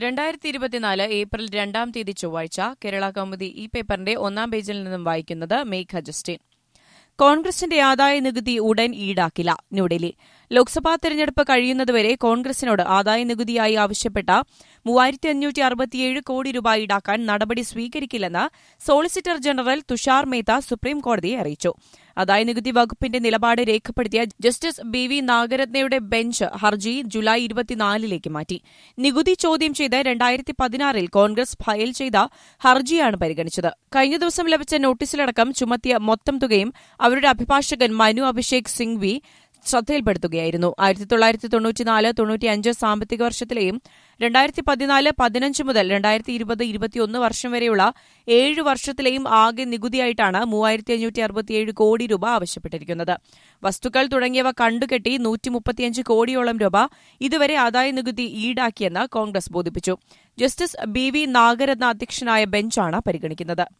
രണ്ടായിരത്തി ഇരുപത്തിനാല് ഏപ്രിൽ രണ്ടാം തീയതി ചൊവ്വാഴ്ച കേരള കൗമുദി ഈ പേപ്പറിന്റെ ഒന്നാം പേജിൽ നിന്നും വായിക്കുന്നത് മേഘ ജസ്റ്റിൻ കോൺഗ്രസിന്റെ ആദായ നികുതി ഉടൻ ഈടാക്കില്ല ന്യൂഡൽഹി ലോക്സഭാ തെരഞ്ഞെടുപ്പ് കഴിയുന്നതുവരെ കോൺഗ്രസിനോട് ആദായ നികുതിയായി ആവശ്യപ്പെട്ട മൂവായിരത്തി അഞ്ഞൂറ്റി അറുപത്തിയേഴ് കോടി രൂപ ഈടാക്കാൻ നടപടി സ്വീകരിക്കില്ലെന്ന് solicitor general Tushar Mehta supreme കോടതിയെ അറിയിച്ചു ആദായ നികുതി വകുപ്പിന്റെ നിലപാട് രേഖപ്പെടുത്തിയ ജസ്റ്റിസ് ബി വി നാഗരത്നയുടെ ബെഞ്ച് ഹർജി ജൂലൈ ഇരുപത്തിനാലിലേക്ക് മാറ്റി നികുതി ചോദ്യം ചെയ്ത് രണ്ടായിരത്തി പതിനാറിൽ കോൺഗ്രസ് ഫയൽ ചെയ്ത ഹർജിയാണ് പരിഗണിച്ചത് കഴിഞ്ഞ ദിവസം ലഭിച്ച നോട്ടീസിലടക്കം ചുമത്തിയ മൊത്തം തുകയും അവരുടെ അഭിഭാഷകൻ മനു അഭിഷേക് സിംഗ്വി ശ്രദ്ധയിൽപ്പെടുത്തുകയായിരുന്നു ആയിരത്തി തൊള്ളായിരത്തി തൊണ്ണൂറ്റിനാല് തൊണ്ണൂറ്റിയഞ്ച് സാമ്പത്തിക വർഷത്തിലെയും രണ്ടായിരത്തി പതിനാല് പതിനഞ്ച് മുതൽ രണ്ടായിരത്തി ഇരുപത് ഇരുപത്തിയൊന്ന് വർഷം വരെയുള്ള ഏഴ് വർഷത്തിലെയും ആകെ നികുതിയായിട്ടാണ് മൂവായിരത്തി അഞ്ഞൂറ്റി അറുപത്തിയേഴ് കോടി രൂപ ആവശ്യപ്പെട്ടിരിക്കുന്നത് വസ്തുക്കൾ തുടങ്ങിയവ കണ്ടുകെട്ടി നൂറ്റി മുപ്പത്തിയഞ്ച് കോടിയോളം രൂപ ഇതുവരെ ആദായ നികുതി ഈടാക്കിയെന്ന് കോൺഗ്രസ് ബോധിപ്പിച്ചു ജസ്റ്റിസ് ബി വി നാഗരത്ന അധ്യക്ഷനായ ബെഞ്ചാണ് പരിഗണിക്കുന്നത്